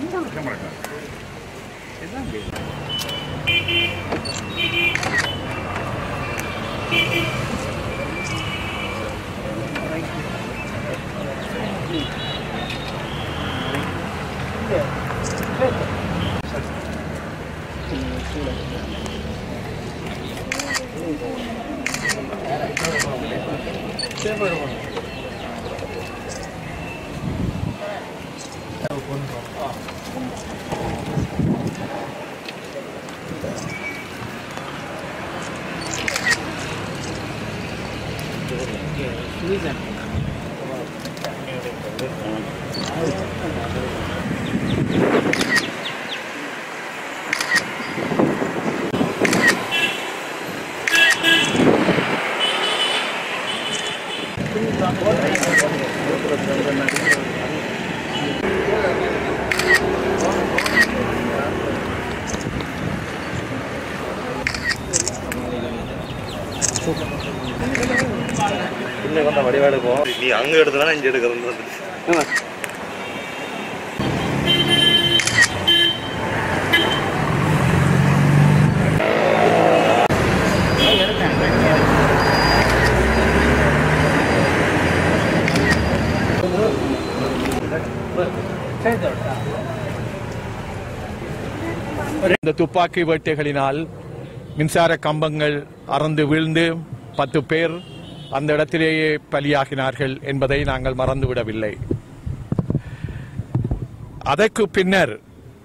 இன்னும் கொஞ்சம் வடிவா எடுப்போம் நீ அங்க எடுத்தனா இங்க எடுக்கிறது இந்த துப்பாக்கி வேட்டைகளினால் மின்சார கம்பங்கள் அறந்து வீழ்ந்து பத்து பேர் அந்த இடத்திலேயே பலியாகினார்கள் என்பதை நாங்கள் மறந்துவிடவில்லை அதற்கு பின்னர்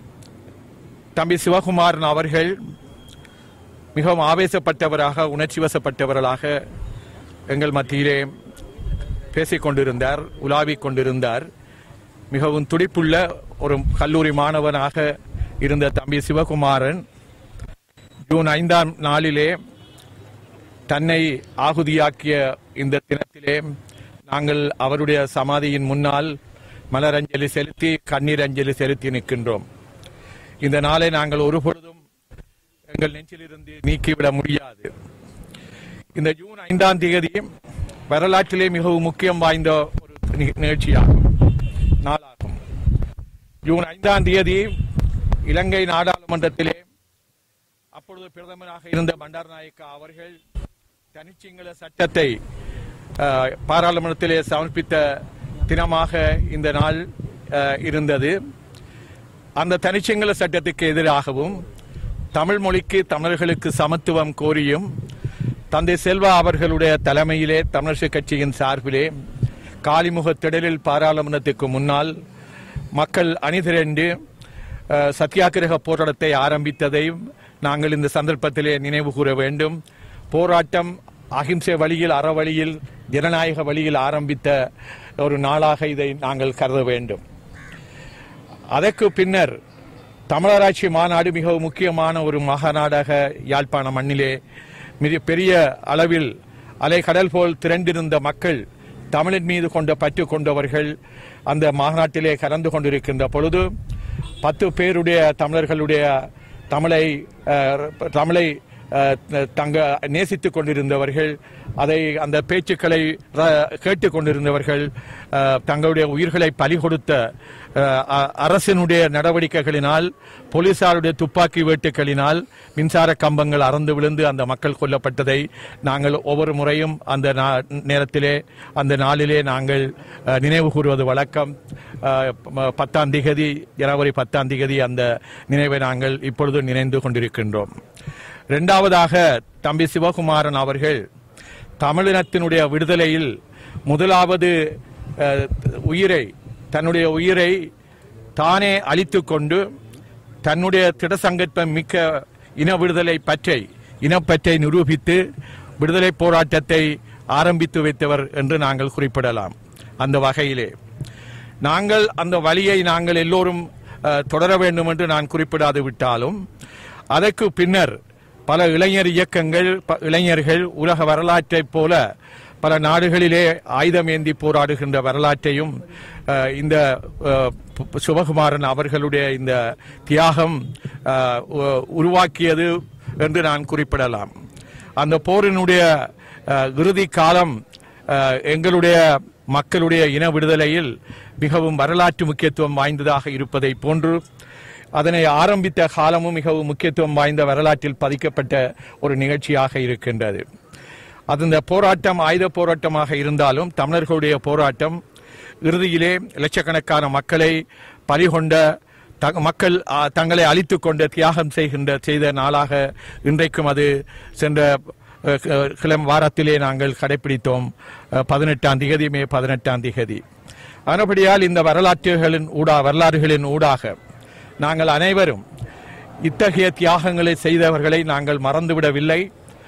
தம்பி சிவகுமாரன் அவர்கள் மிகவும் ஆவேசப்பட்டவராக உணர்ச்சி வசப்பட்டவர்களாக எங்கள் மத்தியிலே பேசிக் கொண்டிருந்தார் உலாவிக் கொண்டிருந்தார் மிகவும் துடிப்புள்ள ஒரு கல்லூரி மாணவனாக இருந்த தம்பி சிவகுமாரன் ஜூன் ஐந்தாம் நாளிலே தன்னை ஆகுதியாக்கிய இந்த தினத்திலே நாங்கள் அவருடைய சமாதியின் முன்னால் மலரஞ்சலி செலுத்தி கண்ணீர் அஞ்சலி செலுத்தி நிற்கின்றோம் இந்த நாளை நாங்கள் ஒருபொழுதும் எங்கள் நெஞ்சிலிருந்து நீக்கிவிட முடியாது இந்த ஜூன் ஐந்தாம் தேதி வரலாற்றிலே மிகவும் முக்கியம் வாய்ந்த ஒரு நி- நிகழ்ச்சியாகும் நாளாகும் ஜூன் ஐந்தாம் தேதி இலங்கை நாடாளுமன்றத்திலே அப்பொழுது பிரதமராக இருந்த பண்டாரநாயக்கா அவர்கள் தனிச்சிங்கள சட்டத்தை அஹ், பாராளுமன்றத்திலே சமர்ப்பித்த தினமாக இந்த நாள் அஹ், இருந்தது அந்த தனிச்சிங்கள சட்டத்துக்கு எதிராகவும் தமிழ் மொழிக்கு தமிழர்களுக்கு சமத்துவம் கோரியும் தந்தை செல்வா அவர்களுடைய தலைமையிலே தமிழரசு கட்சியின் சார்பிலே காலிமுக திடலில் பாராளுமன்றத்துக்கு முன்னால் மக்கள் அணிதிரண்டு அஹ், சத்தியாகிரக போராட்டத்தை ஆரம்பித்ததையும் நாங்கள் இந்த சந்தர்ப்பத்திலே நினைவு கூற வேண்டும் போராட்டம் அகிம்சை வழியில் அறவழியில் ஜனநாயக வழியில் ஆரம்பித்த ஒரு நாளாக இதை நாங்கள் கருத வேண்டும் அதற்கு பின்னர் தமிழராட்சி மாநாடு மிகவும் முக்கியமான ஒரு மகாநாடாக யாழ்ப்பாண மண்ணிலே மிக பெரிய அளவில் அலை கடல் போல் திரண்டிருந்த மக்கள் தமிழின் மீது கொண்ட பற்று கொண்டவர்கள் அந்த மாநாட்டிலே கலந்து கொண்டிருக்கின்ற பொழுது பத்து பேருடைய தமிழர்களுடைய தமிழை அஹ், தமிழை அஹ், தங்க நேசித்துக் கொண்டிருந்தவர்கள் அதை அந்த பேச்சுக்களை ர- கேட்டுக் கொண்டிருந்தவர்கள் அஹ், தங்களுடைய உயிர்களை பலி கொடுத்த அஹ், அ- அரசினுடைய நடவடிக்கைகளினால் போலீசாருடைய துப்பாக்கி வேட்டுகளினால் மின்சார கம்பங்கள் அறந்து விழுந்து அந்த மக்கள் கொல்லப்பட்டதை நாங்கள் ஒவ்வொரு முறையும் அந்த நா- நேரத்திலே அந்த நாளிலே நாங்கள் அஹ், நினைவு கூறுவது வழக்கம் அஹ், ப- பத்தாம் திகதி ஜனவரி பத்தாம் திகதி அந்த நினைவை நாங்கள் இப்பொழுது நினைந்து கொண்டிருக்கின்றோம் இரண்டாவதாக தம்பி சிவகுமாரன் அவர்கள் தமிழினத்தினுடைய விடுதலையில் முதலாவது அஹ், உயிரை தன்னுடைய உயிரை தானே அழித்துக் கொண்டு தன்னுடைய திடசங்கற்பம் மிக்க இன விடுதலை பற்றை இனப்பற்றை நிரூபித்து விடுதலை போராட்டத்தை ஆரம்பித்து வைத்தவர் என்று நாங்கள் குறிப்பிடலாம் அந்த வகையிலே நாங்கள் அந்த வழியை நாங்கள் எல்லோரும் அஹ், தொடர வேண்டும் என்று நான் குறிப்பிடாது விட்டாலும் அதற்கு பின்னர் பல இளைஞர் இயக்கங்கள் ப- இளைஞர்கள் உலக வரலாற்றைப் போல பல நாடுகளிலே ஆயுதம் ஏந்தி போராடுகின்ற வரலாற்றையும் அஹ், இந்த அஹ், பு- சிவகுமாரன் அவர்களுடைய இந்த தியாகம் அஹ், உ- உருவாக்கியது என்று நான் குறிப்பிடலாம் அந்த போரினுடைய அஹ், இறுதி காலம் அஹ், எங்களுடைய மக்களுடைய இன விடுதலையில் மிகவும் வரலாற்று முக்கியத்துவம் வாய்ந்ததாக இருப்பதை போன்று அதனை ஆரம்பித்த காலமும் மிகவும் முக்கியத்துவம் வாய்ந்த வரலாற்றில் பதிக்கப்பட்ட ஒரு நிகழ்ச்சியாக இருக்கின்றது அது இந்த போராட்டம் ஆயுத போராட்டமாக இருந்தாலும் தமிழர்களுடைய போராட்டம் இறுதியிலே லட்சக்கணக்கான மக்களை பறிகொண்ட த- மக்கள் ஆ, தங்களை அழித்துக் கொண்ட தியாகம் செய்கின்ற செய்த நாளாக இன்றைக்கும் அது சென்ற அஹ், அஹ், கிளம் வாரத்திலே நாங்கள் கடைபிடித்தோம் அஹ், பதினெட்டாம் திகதி மே பதினெட்டாம் திகதி ஆனபடியால் இந்த வரலாற்றுகளின் ஊடா வரலாறுகளின் ஊடாக நாங்கள் அனைவரும் இத்தகைய தியாகங்களை செய்தவர்களை நாங்கள் மறந்துவிடவில்லை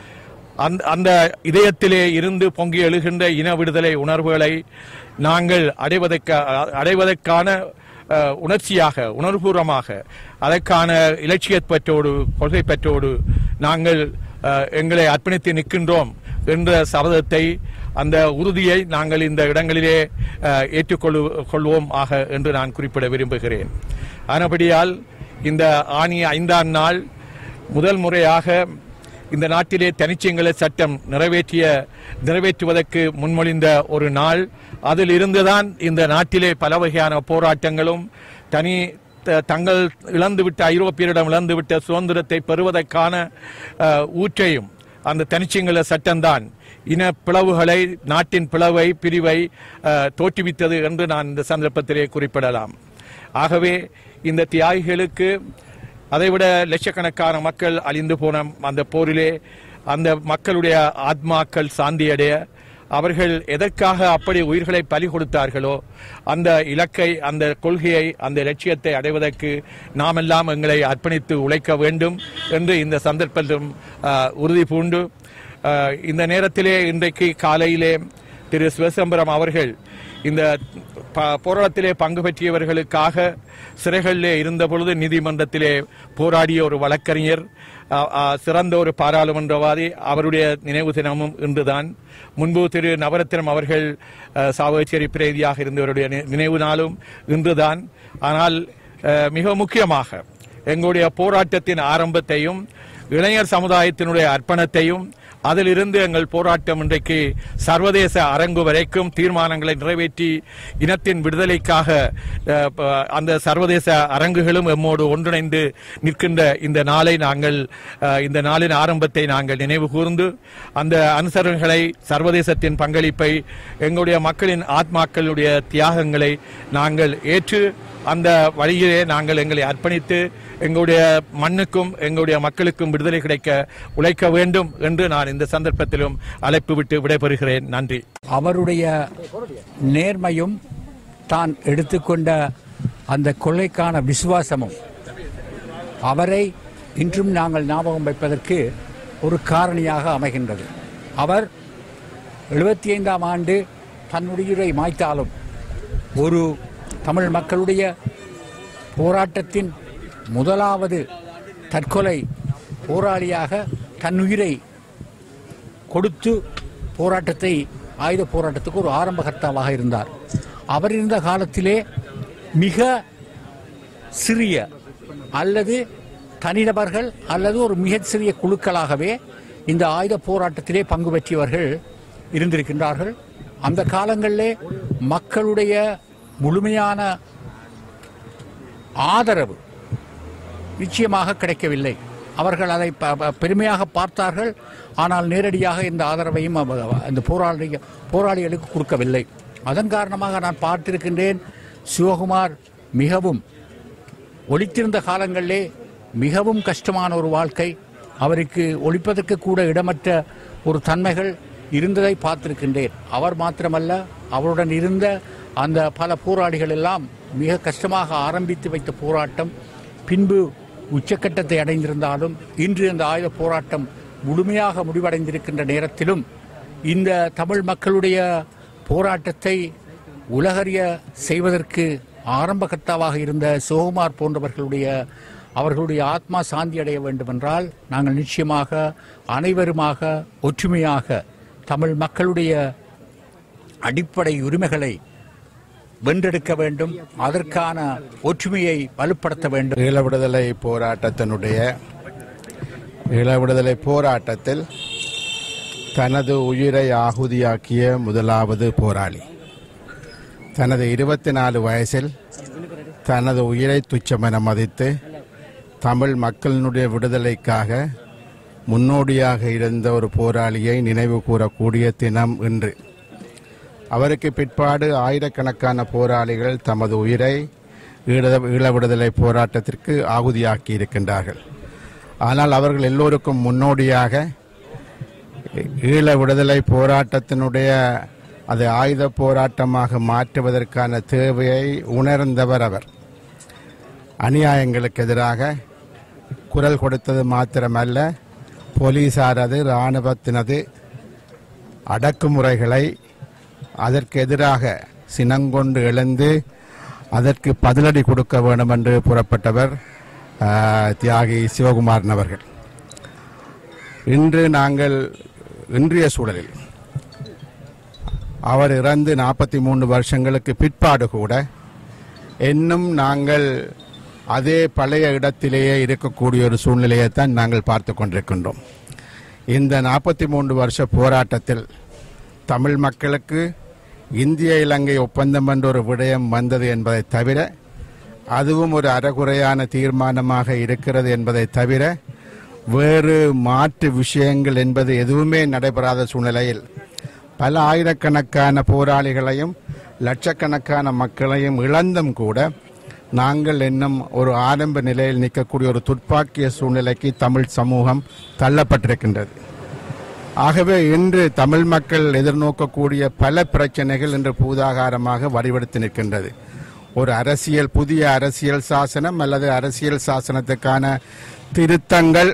அந்த அந்த இதயத்திலே இருந்து பொங்கி எழுகின்ற இன விடுதலை உணர்வுகளை நாங்கள் அடைவதற்கா அடைவதற்கான அஹ், உணர்ச்சியாக உணர்வுபூர்வமாக அதற்கான இலட்சியப் பற்றோடு கொள்கை பற்றோடு நாங்கள் அஹ், எங்களை அர்ப்பணித்து நிற்கின்றோம் என்ற சபதத்தை அந்த உறுதியை நாங்கள் இந்த இடங்களிலே அஹ், ஏற்றுக்கொள்ளு கொள்வோம் ஆக என்று நான் குறிப்பிட விரும்புகிறேன் ஆனபடியால் இந்த ஆணி ஐந்தாம் நாள் முதல் முறையாக இந்த நாட்டிலே தனிச்சிங்கள சட்டம் நிறைவேற்றிய நிறைவேற்றுவதற்கு முன்மொழிந்த ஒரு நாள் அதில் இருந்துதான் இந்த நாட்டிலே பல வகையான போராட்டங்களும் தனி த- தங்கள் இழந்துவிட்ட ஐரோப்பியரிடம் இழந்துவிட்ட சுதந்திரத்தை பெறுவதற்கான அஹ், ஊற்றையும் அந்த தனிச்சிங்கள சட்டம்தான் இன பிளவுகளை நாட்டின் பிளவை பிரிவை அஹ், தோற்றுவித்தது என்று நான் இந்த சந்தர்ப்பத்திலே குறிப்பிடலாம் ஆகவே இந்த தியாகிகளுக்கு அதைவிட லட்சக்கணக்கான மக்கள் அழிந்து போன அந்த போரிலே அந்த மக்களுடைய ஆத்மாக்கள் சாந்தியடைய அவர்கள் எதற்காக அப்படி உயிர்களை பலி கொடுத்தார்களோ அந்த இலக்கை அந்த கொள்கையை அந்த லட்சியத்தை அடைவதற்கு நாமெல்லாம் எங்களை அர்ப்பணித்து உழைக்க வேண்டும் என்று இந்த சந்தர்ப்பத்திலும் ஆஹ், உறுதி பூண்டு ஆஹ், இந்த நேரத்திலே இன்றைக்கு காலையிலே திரு சிவசம்பரம் அவர்கள் இந்த ப- போராட்டத்திலே பங்கு பெற்றியவர்களுக்காக சிறைகளிலே இருந்த பொழுது நீதிமன்றத்திலே போராடிய ஒரு வழக்கறிஞர் அ, அ, சிறந்த ஒரு பாராளுமன்றவாதி அவருடைய நினைவு தினமும் இன்றுதான் முன்பு திரு நவரத்னம் அவர்கள் அ, சாவகச்சேரி பிரதியாக இருந்தவருடைய நி- நினைவு நாளும் இன்றுதான் ஆனால் அ, மிக முக்கியமாக எங்களுடைய போராட்டத்தின் ஆரம்பத்தையும் இளைஞர் சமுதாயத்தினுடைய அர்ப்பணத்தையும் அதிலிருந்து எங்கள் போராட்டம் இன்றைக்கு சர்வதேச அரங்கு வரைக்கும் தீர்மானங்களை நிறைவேற்றி இனத்தின் விடுதலைக்காக அஹ், ப- அந்த சர்வதேச அரங்குகளும் எம்மோடு ஒன்றிணைந்து நிற்கின்ற இந்த நாளை நாங்கள் அஹ், இந்த நாளின் ஆரம்பத்தை நாங்கள் நினைவு கூர்ந்து அந்த அனுசரணைகளை சர்வதேசத்தின் பங்களிப்பை எங்களுடைய மக்களின் ஆத்மாக்களுடைய தியாகங்களை நாங்கள் ஏற்று அந்த வழியிலே நாங்கள் எங்களை அர்ப்பணித்து எங்களுடைய மண்ணுக்கும் எங்களுடைய மக்களுக்கும் விடுதலை கிடைக்க உழைக்க வேண்டும் என்று நான் இந்த சந்தர்ப்பத்திலும் அழைப்பு விட்டு விடைபெறுகிறேன் நன்றி அவருடைய நேர்மையும் தான் எடுத்துக்கொண்ட அந்த கொள்ளைக்கான விசுவாசமும் அவரை இன்றும் நாங்கள் ஞாபகம் வைப்பதற்கு ஒரு காரணியாக அமைகின்றது அவர் எழுபத்தி ஐந்தாம் ஆண்டு தன்னுயிரை மாய்த்தாலும் ஒரு தமிழ் மக்களுடைய போராட்டத்தின் முதலாவது தற்கொலை போராளியாக தன்னுயிரை கொடுத்து போராட்டத்தை ஆயுத போராட்டத்துக்கு ஒரு ஆரம்பகர்த்தாவாக இருந்தார் அவர் இருந்த காலத்திலே மிக சிறிய அல்லது தனிநபர்கள் அல்லது ஒரு மிகச் சிறிய குழுக்களாகவே இந்த ஆயுத போராட்டத்திலே பங்கு பெற்றியவர்கள் இருந்திருக்கின்றார்கள் அந்த காலங்களிலே மக்களுடைய முழுமையான ஆதரவு நிச்சயமாக கிடைக்கவில்லை அவர்கள் அதை ப- ப- பெருமையாக பார்த்தார்கள் ஆனால் நேரடியாக இந்த ஆதரவையும் அவ- அந்த போராளி போராளிகளுக்கு கொடுக்கவில்லை அதன் காரணமாக நான் பார்த்திருக்கின்றேன் சிவகுமார் மிகவும் ஒழித்திருந்த காலங்களிலே மிகவும் கஷ்டமான ஒரு வாழ்க்கை அவருக்கு ஒழிப்பதற்கு கூட இடமற்ற ஒரு தன்மைகள் இருந்ததை பார்த்திருக்கின்றேன் அவர் மாத்திரமல்ல அவருடன் இருந்த அந்த பல போராளிகள் எல்லாம் மிக கஷ்டமாக ஆரம்பித்து வைத்த போராட்டம் பின்பு உச்சக்கட்டத்தை அடைந்திருந்தாலும் இன்று அந்த ஆயுத போராட்டம் முழுமையாக முடிவடைந்திருக்கின்ற நேரத்திலும் இந்த தமிழ் மக்களுடைய போராட்டத்தை உலகறிய செய்வதற்கு ஆரம்பகர்த்தாவாக இருந்த சிவகுமார் போன்றவர்களுடைய அவர்களுடைய ஆத்மா சாந்தி அடைய வேண்டுமென்றால் நாங்கள் நிச்சயமாக அனைவருமாக ஒற்றுமையாக தமிழ் மக்களுடைய அடிப்படை உரிமைகளை வென்றெடுக்க வேண்டும் அதற்கான ஒற்றுமையை வலுப்படுத்த வேண்டும் ஈழ விடுதலை போராட்டத்தினுடைய ஈழ விடுதலை போராட்டத்தில் தனது உயிரை ஆகுதியாக்கிய முதலாவது போராளி தனது இருபத்தி நாலு வயசில் தனது உயிரை துச்சமென மதித்து தமிழ் மக்களினுடைய விடுதலைக்காக முன்னோடியாக இருந்த ஒரு போராளியை நினைவு கூறக்கூடிய தினம் இன்று அவருக்கு பிற்பாடு ஆயிரக்கணக்கான போராளிகள் தமது உயிரை ஈழ ஈழ விடுதலை போராட்டத்திற்கு ஆகுதியாக்கி இருக்கின்றார்கள் ஆனால் அவர்கள் எல்லோருக்கும் முன்னோடியாக ஈழ விடுதலை போராட்டத்தினுடைய அதை ஆயுத போராட்டமாக மாற்றுவதற்கான தேவையை உணர்ந்தவர் அவர் அநியாயங்களுக்கு எதிராக குரல் கொடுத்தது மாத்திரமல்ல போலீசாரது இராணுவத்தினது அடக்குமுறைகளை அதற்கு எதிராக சினங்கொண்டு எழுந்து அதற்கு பதிலடி கொடுக்க வேண்டும் என்று புறப்பட்டவர் ஆஹ், தியாகி சிவகுமாரன் அவர்கள் இன்று நாங்கள் இன்றைய சூழலில் அவர் இறந்து நாற்பத்தி மூன்று வருஷங்களுக்கு பிற்பாடு கூட இன்னும் நாங்கள் அதே பழைய இடத்திலேயே இருக்கக்கூடிய ஒரு சூழ்நிலையைத்தான் நாங்கள் பார்த்து கொண்டிருக்கின்றோம் இந்த நாற்பத்தி மூன்று வருஷ போராட்டத்தில் தமிழ் மக்களுக்கு இந்திய இலங்கை ஒப்பந்தம் என்ற ஒரு விடயம் வந்தது என்பதை தவிர அதுவும் ஒரு அறகுறையான தீர்மானமாக இருக்கிறது என்பதை தவிர வேறு மாற்று விஷயங்கள் என்பது எதுவுமே நடைபெறாத சூழ்நிலையில் பல ஆயிரக்கணக்கான போராளிகளையும் லட்சக்கணக்கான மக்களையும் இழந்தும் கூட நாங்கள் இன்னும் ஒரு ஆரம்ப நிலையில் நிற்கக்கூடிய ஒரு துப்பாக்கிய சூழ்நிலைக்கு தமிழ் சமூகம் தள்ளப்பட்டிருக்கின்றது ஆகவே இன்று தமிழ் மக்கள் எதிர்நோக்கக்கூடிய பல பிரச்சனைகள் இன்று பூதாகாரமாக வடிவெடுத்து நிற்கின்றது ஒரு அரசியல் புதிய அரசியல் சாசனம் அல்லது அரசியல் சாசனத்துக்கான திருத்தங்கள்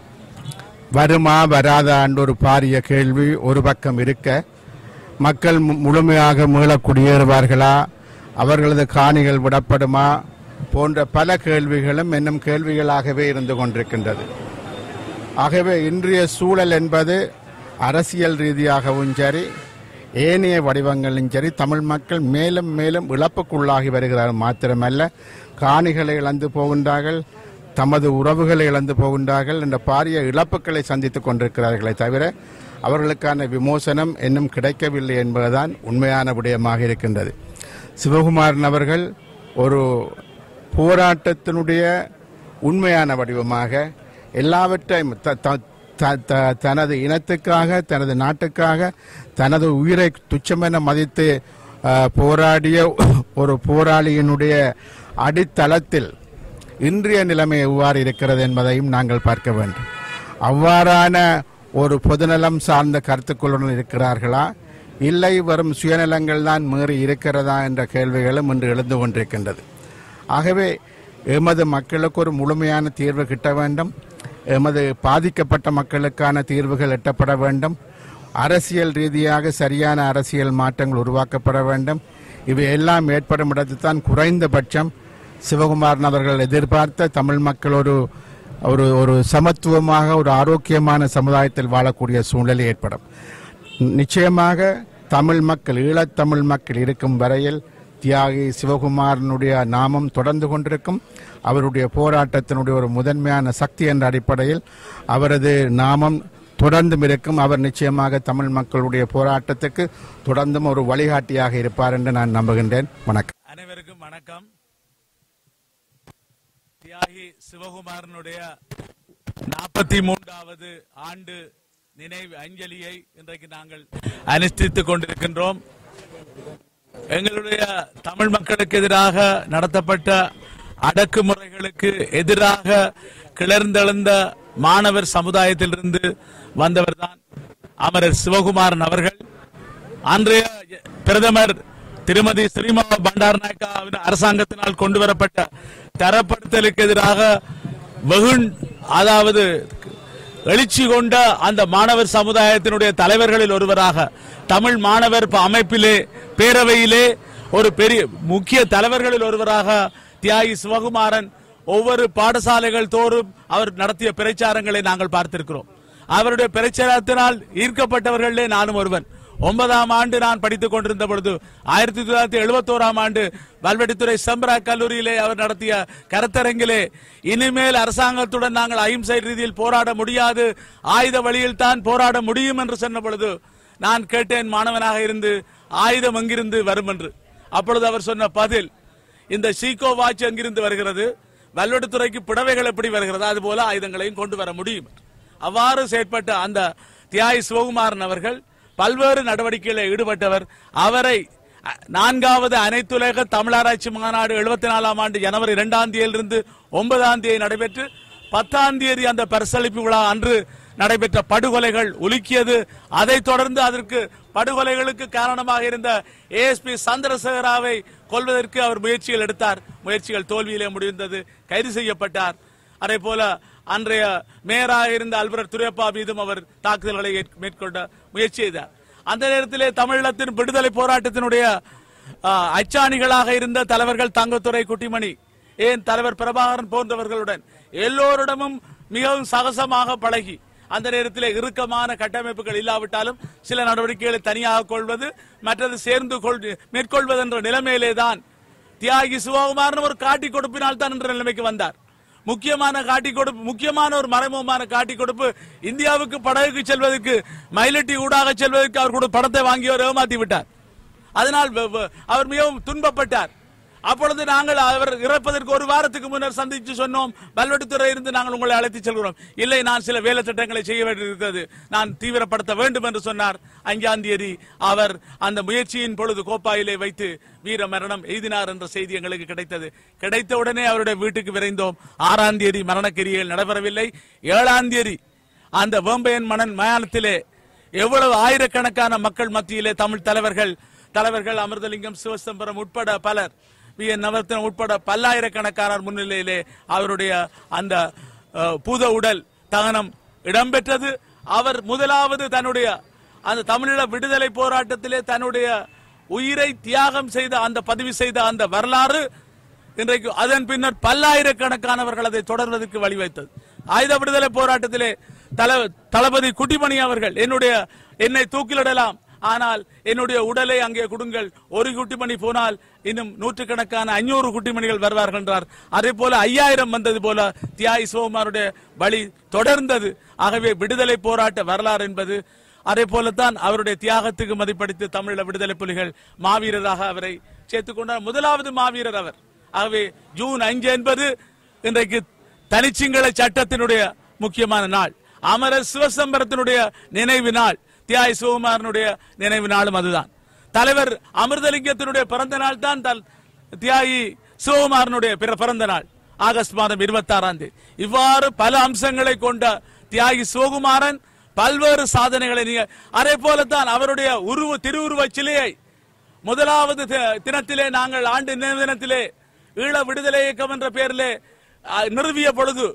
வருமா வராதா என்ற ஒரு பாரிய கேள்வி ஒரு பக்கம் இருக்க மக்கள் மு- முழுமையாக மீள குடியேறுவார்களா அவர்களது காணிகள் விடப்படுமா போன்ற பல கேள்விகளும் இன்னும் கேள்விகளாகவே இருந்து கொண்டிருக்கின்றது ஆகவே இன்றைய சூழல் என்பது அரசியல் ரீதியாகவும் சரி ஏனைய வடிவங்களிலும் சரி தமிழ் மக்கள் மேலும் மேலும் இழப்புக்குள்ளாகி வருகிறார்கள் மாத்திரமல்ல காணிகளை இழந்து போகின்றார்கள் தமது உறவுகளை இழந்து போகின்றார்கள் என்ற பாரிய இழப்புகளை சந்தித்துக் கொண்டிருக்கிறார்களே தவிர அவர்களுக்கான விமோசனம் இன்னும் கிடைக்கவில்லை என்பதுதான் உண்மையான விடயமாக இருக்கின்றது சிவகுமாரன் அவர்கள் ஒரு போராட்டத்தினுடைய உண்மையான வடிவமாக எல்லாவற்றையும் த- த- த- த- தனது இனத்துக்காக தனது நாட்டுக்காக தனது உயிரை துச்சமென மதித்து அஹ், போராடிய ஒரு போராளியினுடைய அடித்தளத்தில் இன்றைய நிலைமை எவ்வாறு இருக்கிறது என்பதையும் நாங்கள் பார்க்க வேண்டும் அவ்வாறான ஒரு பொதுநலம் சார்ந்த கருத்துக்களுடன் இருக்கிறார்களா இல்லை வரும் சுயநலங்கள் தான் மீறி இருக்கிறதா என்ற கேள்விகளும் இன்று எழுந்து கொண்டிருக்கின்றது ஆகவே எமது மக்களுக்கு ஒரு முழுமையான தீர்வு கிட்ட வேண்டும் எமது பாதிக்கப்பட்ட மக்களுக்கான தீர்வுகள் எட்டப்பட வேண்டும் அரசியல் ரீதியாக சரியான அரசியல் மாற்றங்கள் உருவாக்கப்பட வேண்டும் இவை எல்லாம் ஏற்படும் இடத்தில் தான் குறைந்தபட்சம் சிவகுமாரன் அவர்கள் எதிர்பார்த்த தமிழ் மக்கள் ஒரு ஒரு ஒரு சமத்துவமாக ஒரு ஆரோக்கியமான சமுதாயத்தில் வாழக்கூடிய சூழ்நிலை ஏற்படும் நிச்சயமாக தமிழ் மக்கள் ஈழத்தமிழ் மக்கள் இருக்கும் வரையில் தியாகி சிவகுமாரனுடைய நாமம் தொடர்ந்து கொண்டிருக்கும் அவருடைய போராட்டத்தினுடைய ஒரு முதன்மையான சக்தி என்ற அடிப்படையில் அவரது நாமம் தொடர்ந்தும் இருக்கும் அவர் நிச்சயமாக தமிழ் மக்களுடைய போராட்டத்துக்கு தொடர்ந்தும் ஒரு வழிகாட்டியாக இருப்பார் என்று நான் நம்புகின்றேன் வணக்கம் அனைவருக்கும் வணக்கம் தியாகி சிவகுமாரனுடைய நாற்பத்தி மூன்றாவது ஆண்டு நினைவு அஞ்சலியை இன்றைக்கு நாங்கள் அனுஷ்டித்துக் கொண்டிருக்கின்றோம் எங்களுடைய தமிழ் மக்களுக்கு எதிராக நடத்தப்பட்ட அடக்குமுறைகளுக்கு எதிராக கிளர்ந்தெழுந்த மாணவர் சமுதாயத்திலிருந்து வந்தவர்தான் அமரர் சிவகுமாரன் அவர்கள் அன்றைய பிரதமர் திருமதி ஸ்ரீமா பண்டாரநாயக்காவின் அரசாங்கத்தினால் கொண்டு வரப்பட்ட தரப்படுத்தலுக்கு எதிராக வெகுண் அதாவது எழுச்சி கொண்ட அந்த மாணவர் சமுதாயத்தினுடைய தலைவர்களில் ஒருவராக தமிழ் மாணவர் ப- அமைப்பிலே பேரவையிலே ஒரு பெரிய முக்கிய தலைவர்களில் ஒருவராக தியாகி சிவகுமாரன் ஒவ்வொரு பாடசாலைகள் தோறும் அவர் நடத்திய பிரச்சாரங்களை நாங்கள் பார்த்திருக்கிறோம் அவருடைய பிரச்சாரத்தினால் ஈர்க்கப்பட்டவர்களே நானும் ஒருவன் ஒன்பதாம் ஆண்டு நான் படித்துக் கொண்டிருந்த பொழுது ஆயிரத்தி தொள்ளாயிரத்தி எழுபத்தோராம் ஆண்டு வல்வெட்டித்துறை செம்பரா கல்லூரியிலே அவர் நடத்திய கருத்தரங்கிலே இனிமேல் அரசாங்கத்துடன் நாங்கள் அಹಿಂசை ரீதியில் போராட முடியாது ஆயுத வழியில் தான் போராட முடியும் என்று சொன்ன பொழுது நான் கேட்டேன் மாணவனாக இருந்து ஆயுதம் எங்கிருந்து வரும் என்று அப்பொழுது அவர் சொன்ன பதில் இந்த சீகோ வாட்ச் எங்கிருந்து வருகிறது வல்வெடுத்துறைக்கு புடவைகள் எப்படி வருகிறது அது போல ஆயுதங்களையும் கொண்டு வர முடியும் அவ்வாறு செயற்பட்ட அந்த தியாகி சிவகுமாரன் அவர்கள் பல்வேறு நடவடிக்கைகளில் ஈடுபட்டவர் அவரை அ, நான்காவது அனைத்துலக தமிழராட்சி மாநாடு எழுபத்தி நாலாம் ஆண்டு ஜனவரி இரண்டாம் தேதியிலிருந்து ஒன்பதாம் தேதி நடைபெற்று பத்தாம் தேதி அந்த பரிசளிப்பு விழா அன்று நடைபெற்ற படுகொலைகள் உலுக்கியது அதைத் தொடர்ந்து அதற்கு படுகொலைகளுக்கு காரணமாக இருந்த ஏஎஸ்பி சந்திரசேகராவை கொல்வதற்கு அவர் முயற்சிகள் எடுத்தார் முயற்சிகள் தோல்வியிலே முடிந்தது கைது செய்யப்பட்டார் அதே போல அன்றைய மேயராக இருந்த அல்பரட் துரையப்பா மீதும் அவர் தாக்குதல்களை ஏற்- மேற்கொண்ட முயற்சி செய்தார் அந்த நேரத்திலே தமிழகத்தின் விடுதலை போராட்டத்தினுடைய ஆ, அச்சாணிகளாக இருந்த தலைவர்கள் தங்கத்துறை குட்டிமணி ஏன் தலைவர் பிரபாகரன் போன்றவர்களுடன் எல்லோரிடமும் மிகவும் சகசமாக பழகி அந்த நேரத்திலே இறுக்கமான கட்டமைப்புகள் இல்லாவிட்டாலும் சில நடவடிக்கைகளை தனியாக கொள்வது மற்றது சேர்ந்து கொள் மேற்கொள்வது என்ற நிலைமையிலே தான் தியாகி சிவகுமாரன் ஒரு காட்டி கொடுப்பினால் தான் என்ற நிலைமைக்கு வந்தார் முக்கியமான காட்டி கொடுப்பு முக்கியமான ஒரு மறைமுகமான காட்டி கொடுப்பு இந்தியாவுக்கு படகுக்கு செல்வதற்கு மயிலட்டி ஊடாக செல்வதற்கு அவர் கூட பணத்தை வாங்கி அவர் ஏமாத்தி விட்டார் அதனால் வ- வ- அவர் மிகவும் துன்பப்பட்டார் அப்பொழுது நாங்கள் அவர் இறப்பதற்கு ஒரு வாரத்துக்கு முன்னர் சந்தித்து சொன்னோம் பல்வெட்டுத்துறை இருந்து நாங்கள் உங்களை அழைத்து செல்கிறோம் இல்லை நான் சில வேலை திட்டங்களை செய்ய வேண்டியிருக்கிறது நான் தீவிரப்படுத்த வேண்டும் என்று சொன்னார் அஞ்சாம் தேதி அவர் அந்த முயற்சியின் பொழுது கோப்பாயிலே வைத்து வீர மரணம் எய்தினார் என்ற செய்தி எங்களுக்கு கிடைத்தது கிடைத்த உடனே அவருடைய வீட்டுக்கு விரைந்தோம் ஆறாம் தேதி மரணக்கிரியைகள் நடைபெறவில்லை ஏழாம் தேதி அந்த வேம்பையன் மணன் மயானத்திலே எவ்வளவு ஆயிரக்கணக்கான மக்கள் மத்தியிலே தமிழ் தலைவர்கள் தலைவர்கள் அமிர்தலிங்கம் சிவசம்பரம் உட்பட பலர் வி என் நவரத்னம் உட்பட பல்லாயிரக்கணக்கானோர் முன்னிலையிலே அவருடைய அந்த அஹ், பூத உடல் தகனம் இடம்பெற்றது அவர் முதலாவது தன்னுடைய அந்த தமிழீழ விடுதலை போராட்டத்திலே தன்னுடைய உயிரை தியாகம் செய்த அந்த பதிவு செய்த அந்த வரலாறு இன்றைக்கு அதன் பின்னர் பல்லாயிரக்கணக்கானவர்கள் அதை தொடர்வதற்கு வழிவைத்தது ஆயுத விடுதலை போராட்டத்திலே தல- தளபதி குட்டிமணி அவர்கள் என்னுடைய என்னை தூக்கிலிடலாம் ஆனால் என்னுடைய உடலை அங்கே கொடுங்கள் ஒரு குட்டிமணி போனால் இன்னும் நூற்றுக்கணக்கான ஐநூறு குட்டிமணிகள் வருவார்கள் என்றார் அதே போல ஐயாயிரம் வந்தது போல தியாகி சிவகுமாருடைய வழி தொடர்ந்தது ஆகவே விடுதலை போராட்ட வரலாறு என்பது அதே போலத்தான் அவருடைய தியாகத்துக்கு மதிப்பளித்து தமிழீழ விடுதலை புலிகள் மாவீரராக அவரை சேர்த்துக் கொண்டார் முதலாவது மாவீரர் அவர் ஆகவே ஜூன் அஞ்சு என்பது இன்றைக்கு தனிச்சிங்கள சட்டத்தினுடைய முக்கியமான நாள் அமரர் சிவசம்பரத்தினுடைய நினைவு நாள் தியாய் சிவகுமாரனுடைய நினைவு நாளும் அதுதான் தலைவர் அமிர்தலிங்கத்தினுடைய பிறந்த நாள் தான் தல்- தியாகி சிவகுமாரனுடைய பிற- பிறந்த நாள் ஆகஸ்ட் மாதம் இருபத்தி ஆறாம் தேதி இவ்வாறு பல அம்சங்களை கொண்ட தியாகி சிவகுமாரன் பல்வேறு சாதனைகளை நீங்க அதே போலத்தான் அவருடைய உருவ திருவுருவச் சிலையை முதலாவது தி- தினத்திலே நாங்கள் ஆண்டு நினைவு தினத்திலே ஈழ விடுதலை இயக்கம் என்ற பெயரிலே அ, நிறுவிய பொழுது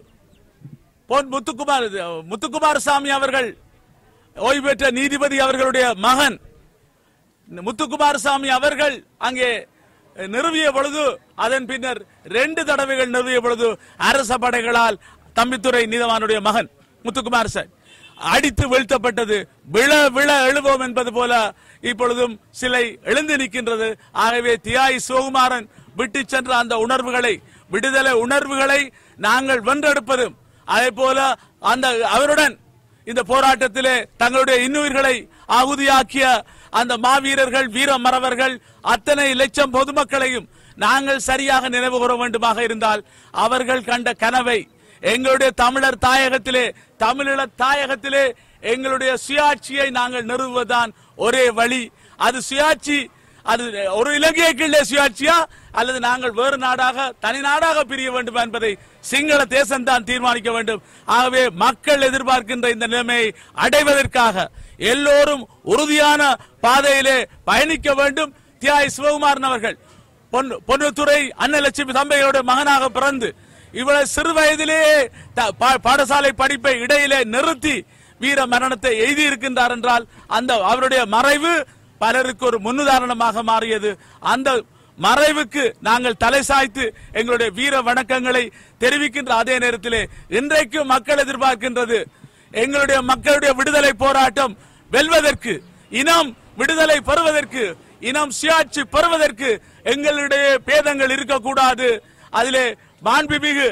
பொன் முத்துக்குமார் முத்துக்குமார் சாமி அவர்கள் ஓய்வு பெற்ற நீதிபதி அவர்களுடைய மகன் முத்துக்குமார் சாமி அவர்கள் அங்கே நிறுவிய பொழுது அதன் பின்னர் ரெண்டு தடவைகள் நிறுவிய பொழுது அரச படைகளால் தம்பித்துறை நீதவானுடைய மகன் முத்துக்குமார் சார் அடித்து வீழ்த்தப்பட்டது விழ விழ எழுவோம் என்பது போல இப்பொழுதும் சிலை எழுந்து நிற்கின்றது ஆகவே தியாய் சிவகுமாரன் விட்டு சென்ற அந்த உணர்வுகளை விடுதலை உணர்வுகளை நாங்கள் வென்றெடுப்பதும் அதே போல அந்த அவருடன் இந்த போராட்டத்திலே தங்களுடைய இன்னுயிர்களை ஆகுதியாக்கிய அந்த மாவீரர்கள் வீர மறவர்கள் அத்தனை லட்சம் பொதுமக்களையும் நாங்கள் சரியாக நினைவு கூற வேண்டுமாக இருந்தால் அவர்கள் கண்ட கனவை எங்களுடைய தமிழர் தாயகத்திலே தமிழீழ தாயகத்திலே எங்களுடைய சுயாட்சியை நாங்கள் நிறுவுவதுதான் ஒரே வழி அது சுயாட்சி அது ஒரு இலங்கையை கீழே சுயாட்சியா அல்லது நாங்கள் வேறு நாடாக தனி நாடாக பிரிய வேண்டும் என்பதை சிங்கள தேசம் தான் தீர்மானிக்க வேண்டும் ஆகவே மக்கள் எதிர்பார்க்கின்ற இந்த நிலைமையை அடைவதற்காக எல்லோரும் உறுதியான பாதையிலே பயணிக்க வேண்டும் தியாய் சிவகுமாரன் அவர்கள் பொன்னு- பொன்னுத்துறை அன்னலட்சுமி தம்பையோட மகனாக பிறந்து இவ்வளவு சிறு வயதிலேயே த- பா- பாடசாலை படிப்பை இடையிலே நிறுத்தி வீர மரணத்தை எழுதி இருக்கின்றார் என்றால் அந்த அவருடைய மறைவு பலருக்கு ஒரு முன்னுதாரணமாக மாறியது அந்த மறைவுக்கு நாங்கள் தலை சாய்த்து எங்களுடைய வீர வணக்கங்களை தெரிவிக்கின்ற அதே நேரத்திலே இன்றைக்கு மக்கள் எதிர்பார்க்கின்றது எங்களுடைய மக்களுடைய விடுதலை போராட்டம் வெல்வதற்கு இனம் விடுதலை பெறுவதற்கு இனம் சுயாட்சி பெறுவதற்கு எங்களுடைய பேதங்கள் இருக்கக்கூடாது அதிலே மாண்புமிகு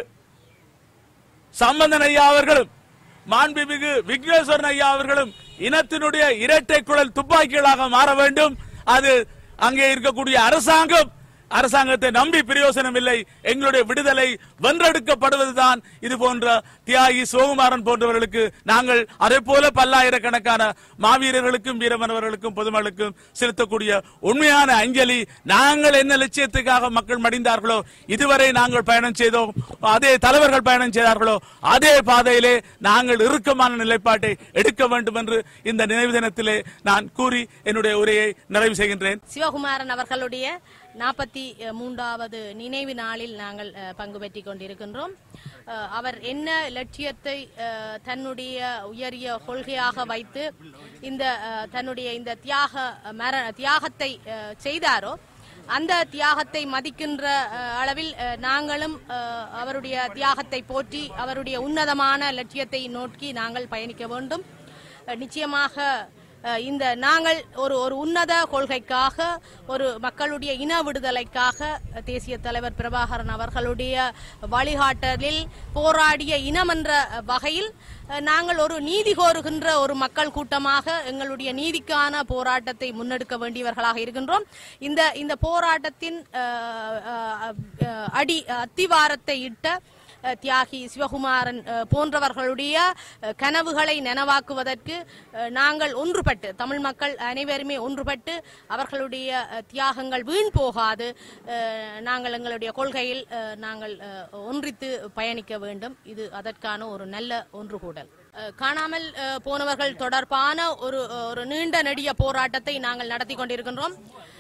சம்பந்தன் ஐயா அவர்களும் மாண்புமிகு விக்னேஸ்வரன் ஐயா அவர்களும் இனத்தினுடைய இரட்டை குழல் துப்பாக்கிகளாக மாற வேண்டும் அது அங்கே இருக்கக்கூடிய அரசாங்கம் அரசாங்கத்தை நம்பி பிரயோசனம் இல்லை எங்களுடைய விடுதலை வென்றெடுக்கப்படுவதுதான் இது போன்ற தியாகி சிவகுமாரன் போன்றவர்களுக்கு நாங்கள் அதே போல பல்லாயிரக்கணக்கான மாவீரர்களுக்கும் வீரமரவர்களுக்கும் பொதுமக்களுக்கும் செலுத்தக்கூடிய உண்மையான அஞ்சலி நாங்கள் என்ன லட்சியத்துக்காக மக்கள் மடிந்தார்களோ இதுவரை நாங்கள் பயணம் செய்தோம் அதே தலைவர்கள் பயணம் செய்தார்களோ அதே பாதையிலே நாங்கள் இறுக்கமான நிலைப்பாட்டை எடுக்க வேண்டும் என்று இந்த நினைவு தினத்திலே நான் கூறி என்னுடைய உரையை நிறைவு செய்கின்றேன் சிவகுமாரன் அவர்களுடைய நாற்பத்தி மூன்றாவது நினைவு நாளில் நாங்கள் அஹ், பங்கு பெற்றிக் கொண்டிருக்கின்றோம் அஹ், அவர் என்ன லட்சியத்தை அஹ், தன்னுடைய உயரிய கொள்கையாக வைத்து இந்த அஹ், தன்னுடைய இந்த தியாக மர தியாகத்தை அஹ், செய்தாரோ அந்த தியாகத்தை மதிக்கின்ற அஹ், அளவில் அஹ், நாங்களும் அஹ், அவருடைய தியாகத்தை போற்றி அவருடைய உன்னதமான லட்சியத்தை நோக்கி நாங்கள் பயணிக்க வேண்டும் அஹ், நிச்சயமாக அஹ் இந்த நாங்கள் ஒரு ஒரு உன்னத கொள்கைக்காக ஒரு மக்களுடைய இன விடுதலைக்காக தேசிய தலைவர் பிரபாகரன் அவர்களுடைய வழிகாட்டலில் போராடிய இனம் என்ற வகையில் அஹ், நாங்கள் ஒரு நீதி கோருகின்ற ஒரு மக்கள் கூட்டமாக எங்களுடைய நீதிக்கான போராட்டத்தை முன்னெடுக்க வேண்டியவர்களாக இருக்கின்றோம் இந்த இந்த போராட்டத்தின் அஹ், அஹ், அஹ், அடி அத்திவாரத்தை இட்ட அஹ், தியாகி சிவகுமாரன் அஹ், போன்றவர்களுடைய அஹ், கனவுகளை நனவாக்குவதற்கு அஹ், நாங்கள் ஒன்றுபட்டு தமிழ் மக்கள் அனைவருமே ஒன்றுபட்டு அவர்களுடைய அஹ், தியாகங்கள் வீண் போகாது அஹ், நாங்கள் எங்களுடைய கொள்கையில் அஹ், நாங்கள் அஹ், ஒன்றித்து பயணிக்க வேண்டும் இது அதற்கான ஒரு நல்ல ஒன்றுகூடல் அஹ், காணாமல் அஹ், போனவர்கள் தொடர்பான ஒரு ஒரு நீண்ட நெடிய போராட்டத்தை நாங்கள் நடத்தி கொண்டிருக்கின்றோம்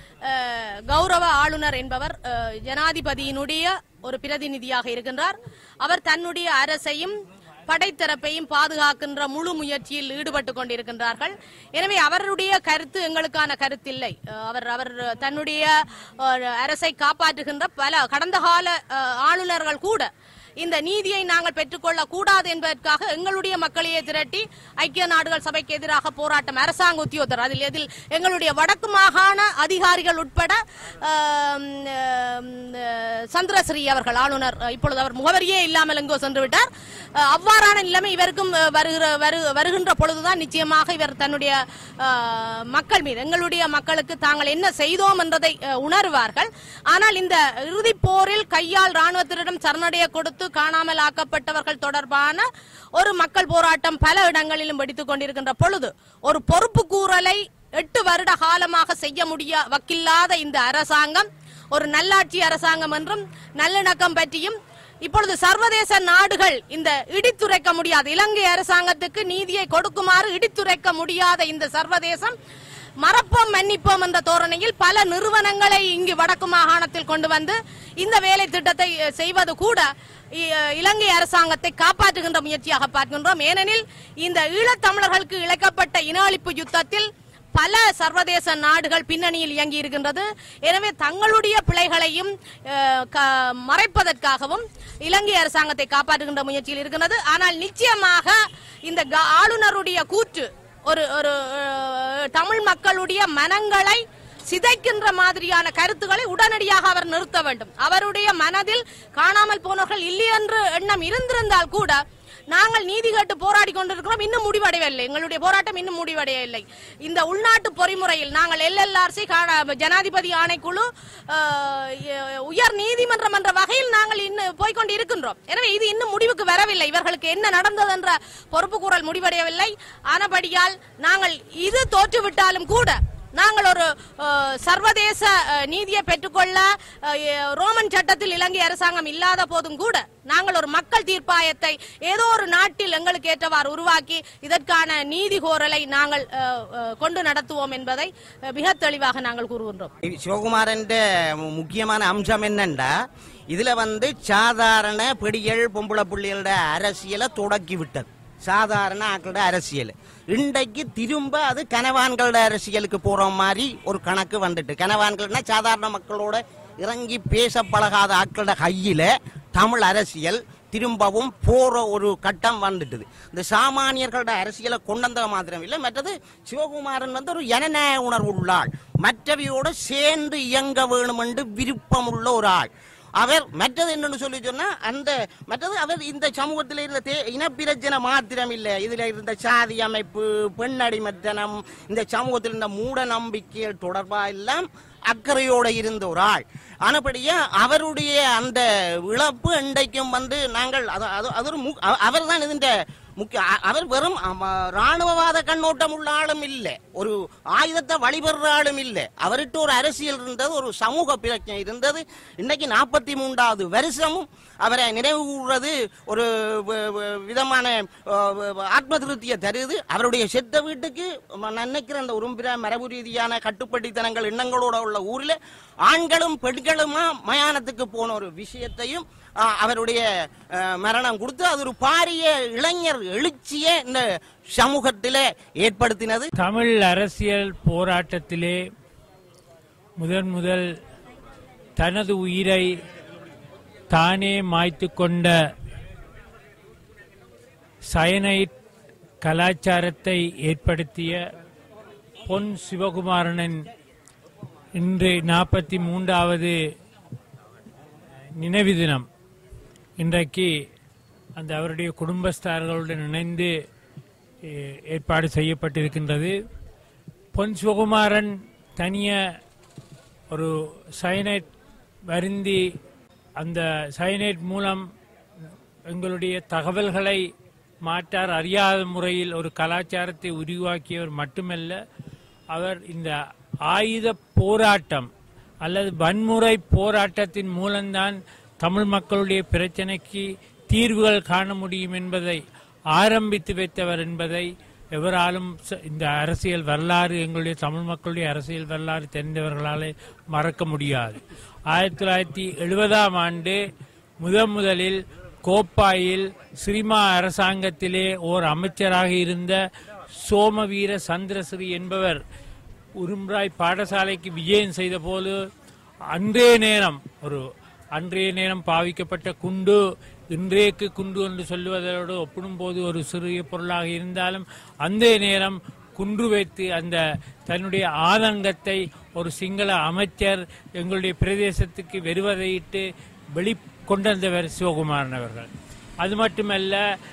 அஹ், கௌரவ ஆளுநர் என்பவர் அஹ், ஜனாதிபதியினுடைய ஒரு பிரதிநிதியாக இருக்கின்றார் அவர் தன்னுடைய அரசையும் படைத்தரப்பையும் பாதுகாக்கின்ற முழு முயற்சியில் ஈடுபட்டு கொண்டிருக்கின்றார்கள் எனவே அவருடைய கருத்து எங்களுக்கான கருத்தில்லை அஹ், அவர் அவர் தன்னுடைய அஹ், அரசை காப்பாற்றுகின்ற பல கடந்த கால அஹ், ஆளுநர்கள் கூட இந்த நீதியை நாங்கள் பெற்றுக்கொள்ள கூடாது என்பதற்காக எங்களுடைய மக்களையே திரட்டி ஐக்கிய நாடுகள் சபைக்கு எதிராக போராட்டம் அரசாங்க உத்தியோகத்தர் அதில் எதில் எங்களுடைய வடக்கு மாகாண அதிகாரிகள் உட்பட ஆம், ஆம், சந்திரஸ்ரீ அவர்கள் ஆளுநர் இப்பொழுது அவர் முகவரியே இல்லாமல் எங்கோ சென்று விட்டார் அஹ், அவ்வாறான நிலைமை இவருக்கும் அஹ், வருகிற வரு- வருகின்ற பொழுதுதான் நிச்சயமாக இவர் தன்னுடைய அஹ், மக்கள் மீது எங்களுடைய மக்களுக்கு தாங்கள் என்ன செய்தோம் என்றதை அஹ், உணர்வார்கள் ஆனால் இந்த இறுதிப் போரில் கையால் ராணுவத்தினரிடம் சரணடைய கொடுத்து காணாமல் ஆக்கப்பட்டவர்கள் தொடர்பான ஒரு மக்கள் போராட்டம் பல இடங்களிலும் வெடித்துக் கொண்டிருக்கின்ற பொழுது ஒரு பொறுப்பு கூறலை எட்டு வருட காலமாக செய்ய முடிய வக்கில்லாத இந்த அரசாங்கம் ஒரு நல்லாட்சி அரசாங்கம் என்றும் நல்லிணக்கம் பற்றியும் இப்பொழுது சர்வதேச நாடுகள் இந்த இடித்துரைக்க முடியாத இலங்கை அரசாங்கத்துக்கு நீதியை கொடுக்குமாறு இடித்துரைக்க முடியாத இந்த சர்வதேசம் மறப்போம் மன்னிப்போம் என்ற தோரணையில் பல நிறுவனங்களை இங்கு வடக்கு மாகாணத்தில் கொண்டு வந்து இந்த வேலை திட்டத்தை அஹ், செய்வது கூட இ- அஹ், இலங்கை அரசாங்கத்தை காப்பாற்றுகின்ற முயற்சியாக பார்க்கின்றோம் ஏனெனில் இந்த ஈழத்தமிழர்களுக்கு இழைக்கப்பட்ட இன அழிப்பு யுத்தத்தில் பல சர்வதேச நாடுகள் பின்னணியில் இயங்கி இருக்கின்றது எனவே தங்களுடைய பிழைகளையும் அஹ், க- மறைப்பதற்காகவும் இலங்கை அரசாங்கத்தை காப்பாற்றுகின்ற முயற்சியில் இருக்கின்றது ஆனால் நிச்சயமாக இந்த க- ஆளுநருடைய கூற்று ஒரு ஒரு அஹ், தமிழ் மக்களுடைய மனங்களை சிதைக்கின்ற மாதிரியான கருத்துக்களை உடனடியாக அவர் நிறுத்த வேண்டும் அவருடைய மனதில் காணாமல் போனவர்கள் இல்லை என்று எண்ணம் இருந்திருந்தால் கூட நாங்கள் நீதி கேட்டு போராடி கொண்டிருக்கிறோம் இன்னும் முடிவடையவில்லை எங்களுடைய போராட்டம் இன்னும் முடிவடையவில்லை இந்த உள்நாட்டு பொறிமுறையில் நாங்கள் எல்எல்ஆர்சி ஜனாதிபதி ஆணைக்குழு அஹ், எ- உயர் நீதிமன்றம் என்ற வகையில் நாங்கள் இன்னும் போய்கொண்டு இருக்கின்றோம் எனவே இது இன்னும் முடிவுக்கு வரவில்லை இவர்களுக்கு என்ன நடந்தது என்ற பொறுப்பு கூறல் முடிவடையவில்லை ஆனபடியால் நாங்கள் இது தோற்றுவிட்டாலும் கூட நாங்கள் ஒரு அஹ், சர்வதேச அஹ், நீதியை பெற்றுக்கொள்ள அஹ், எ- ரோமன் சட்டத்தில் இலங்கை அரசாங்கம் இல்லாத போதும் கூட நாங்கள் ஒரு மக்கள் தீர்ப்பாயத்தை ஏதோ ஒரு நாட்டில் எங்களுக்கு ஏற்றவாறு உருவாக்கி இதற்கான நீதி கோரலை நாங்கள் அஹ், அஹ், கொண்டு நடத்துவோம் என்பதை அஹ், மிக தெளிவாக நாங்கள் கூறுகின்றோம் சிவகுமாரன் முக்கியமான அம்சம் என்னண்டா இதுல வந்து சாதாரண பிடிகள் பொம்பளை புள்ளிகளோட அரசியலை தொடக்கி விட்டது சாதாரண ஆக்களோட அரசியல் இன்றைக்கு திரும்ப அது கனவான்களோட அரசியலுக்கு போற மாதிரி ஒரு கணக்கு வந்துட்டு கனவான்கள்னா சாதாரண மக்களோட இறங்கி பேச பழகாத ஆக்களோட கையில தமிழ் அரசியல் திரும்பவும் போற ஒரு கட்டம் வந்துட்டுது இந்த சாமானியர்களோட அரசியலை கொண்டந்த மாத்திரம் இல்லை மற்றது சிவகுமாரன் வந்து ஒரு ஜனநாயக உணர்வு உள்ள ஆள் மற்றவையோட சேர்ந்து இயங்க வேணும் என்று விருப்பம் உள்ள ஒரு ஆள் அவர் மற்றது என்னன்னு சொல்லி சொன்னா அந்த மற்றது அவர் இந்த சமூகத்தில் இருந்த தே இனப்பிரச்சனை மாத்திரம் இல்லை இதுல இருந்த சாதி அமைப்பு பெண் அடிமைத்தனம் இந்த சமூகத்தில் இருந்த மூட நம்பிக்கைகள் தொடர்பா எல்லாம் அக்கறையோட இருந்த ஒரு ஆள் ஆனபடியா அவருடைய அந்த இழப்பு இன்றைக்கும் வந்து நாங்கள் அது அது அது ஒரு அவர் தான் இதுன்ற முக்கிய அ- அவர் வெறும் அம, ராணுவவாத கண்ணோட்டம் உள்ள ஆளும் இல்லை ஒரு ஆயுதத்தை வழிபடுற ஆளும் இல்லை அவர்கிட்ட ஒரு அரசியல் இருந்தது ஒரு சமூக பிரச்சனை இருந்தது இன்னைக்கு நாற்பத்தி மூன்றாவது வருஷமும் அவரை நினைவு கூறுறது ஒரு வ- வ- விதமான அஹ், வ- ஆத்ம திருப்தியை தருது அவருடைய செத்த வீட்டுக்கு நான் நினைக்கிற அந்த உரும்பிர மரபு ரீதியான கட்டுப்பட்டித்தனங்கள் எண்ணங்களோட உள்ள ஊரில் ஆண்களும் பெண்களுமா மயானத்துக்கு போன ஒரு விஷயத்தையும் அஹ், அவருடைய அஹ், மரணம் கொடுத்து அது ஒரு பாரிய இளைஞர் எழுச்சியை இந்த சமூகத்திலே ஏற்படுத்தினது தமிழ் அரசியல் போராட்டத்திலே முதன் முதல் தனது உயிரை தானே மாய்த்து கொண்ட சயனைட் கலாச்சாரத்தை ஏற்படுத்திய பொன் சிவகுமாரனின் இன்று நாற்பத்தி மூன்றாவது நினைவு தினம் இன்றைக்கு அந்த அவருடைய குடும்பஸ்தார்களுடன் இணைந்து ஏ- ஏற்பாடு செய்யப்பட்டிருக்கின்றது பொன் சிவகுமாரன் தனிய ஒரு சயனைட் வருந்தி அந்த சயனைட் மூலம் எங்களுடைய தகவல்களை மாற்றார் அறியாத முறையில் ஒரு கலாச்சாரத்தை உருவாக்கியவர் மட்டுமல்ல அவர் இந்த ஆயுத போராட்டம் அல்லது வன்முறை போராட்டத்தின் மூலம்தான் தமிழ் மக்களுடைய பிரச்சனைக்கு தீர்வுகள் காண முடியும் என்பதை ஆரம்பித்து வைத்தவர் என்பதை எவராலும் ச- இந்த அரசியல் வரலாறு எங்களுடைய தமிழ் மக்களுடைய அரசியல் வரலாறு தெரிந்தவர்களாலே மறக்க முடியாது ஆயிரத்தி தொள்ளாயிரத்தி எழுபதாம் ஆண்டு முதன் முதலில் கோப்பாயில் சிரிமா அரசாங்கத்திலே ஓர் அமைச்சராக இருந்த சோமவீர சந்திரசிறி என்பவர் உரும்ராய் பாடசாலைக்கு விஜயம் செய்த போது அன்றைய நேரம் ஒரு அன்றைய நேரம் பாவிக்கப்பட்ட குண்டு இன்றைக்கு குண்டு என்று சொல்லுவதோடு ஒப்பிடும்போது ஒரு சிறிய பொருளாக இருந்தாலும் அந்த நேரம் குன்று வைத்து அந்த தன்னுடைய ஆதங்கத்தை ஒரு சிங்கள அமைச்சர் எங்களுடைய பிரதேசத்துக்கு வருவதையிட்டு வெளிக்கொண்டிருந்தவர் சிவகுமாரன் அவர்கள் அது மட்டுமல்ல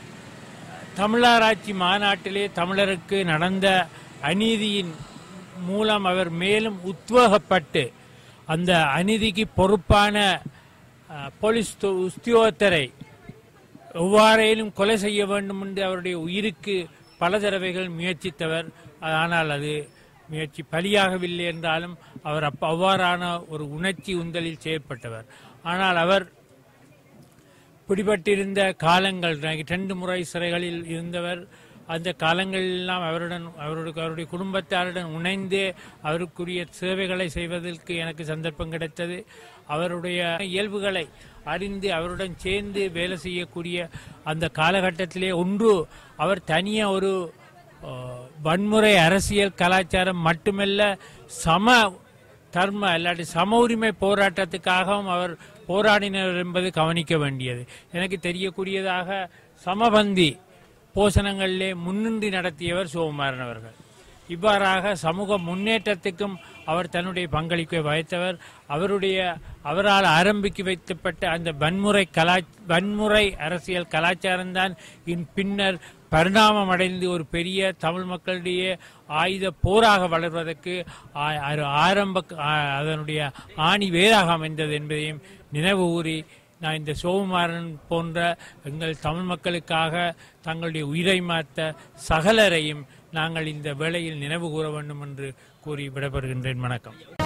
தமிழராட்சி மாநாட்டிலே தமிழருக்கு நடந்த அநீதியின் மூலம் அவர் மேலும் உத்வேகப்பட்டு அந்த அநீதிக்கு பொறுப்பான அஹ், போலீஸ் து- உத்தியோகத்தரை எவ்வாறேனும் கொலை செய்ய வேண்டும் என்று அவருடைய உயிருக்கு பல தடவைகள் முயற்சித்தவர் ஆனால் அது முயற்சி பலியாகவில்லை என்றாலும் அவர் அப்ப அவ்வாறான ஒரு உணர்ச்சி உந்தலில் செயற்பட்டவர் ஆனால் அவர் பிடிபட்டிருந்த காலங்கள் ரெண்டு முறை சிறைகளில் இருந்தவர் அந்த காலங்களெல்லாம் அவருடன் அவருடைய அவருடைய குடும்பத்தாருடன் இணைந்து அவருக்குரிய சேவைகளை செய்வதற்கு எனக்கு சந்தர்ப்பம் கிடைத்தது அவருடைய இயல்புகளை அறிந்து அவருடன் சேர்ந்து வேலை செய்யக்கூடிய அந்த காலகட்டத்திலே ஒன்று அவர் தனியே ஒரு அஹ், வன்முறை அரசியல் கலாச்சாரம் மட்டுமல்ல சம தர்ம இல்லாட்டி சம உரிமை போராட்டத்துக்காகவும் அவர் போராடினர் என்பது கவனிக்க வேண்டியது எனக்கு தெரியக்கூடியதாக சமபந்தி போஷணங்களிலே முன்னின்றி நடத்தியவர் சிவகுமாரன் அவர்கள் இவ்வாறாக சமூக முன்னேற்றத்துக்கும் அவர் தன்னுடைய பங்களிப்பை வகித்தவர் அவருடைய அவரால் ஆரம்பிக்க வைக்கப்பட்ட அந்த வன்முறை கலா வன்முறை அரசியல் கலாச்சாரம்தான் இன் பின்னர் பரிணாமம் அடைந்து ஒரு பெரிய தமிழ் மக்களிடையே ஆயுத போராக வளர்வதற்கு ஆ- ஆ- ஆரம்ப ஆ- அதனுடைய ஆணி வேராக அமைந்தது என்பதையும் நினைவு கூறி நான் இந்த சோகுமாரன் போன்ற எங்கள் தமிழ் மக்களுக்காக தங்களுடைய உயிரை மாற்ற சகலரையும் நாங்கள் இந்த வேளையில் நினைவு கூற வேண்டும் என்று கூறி விடைபெறுகின்றேன் வணக்கம்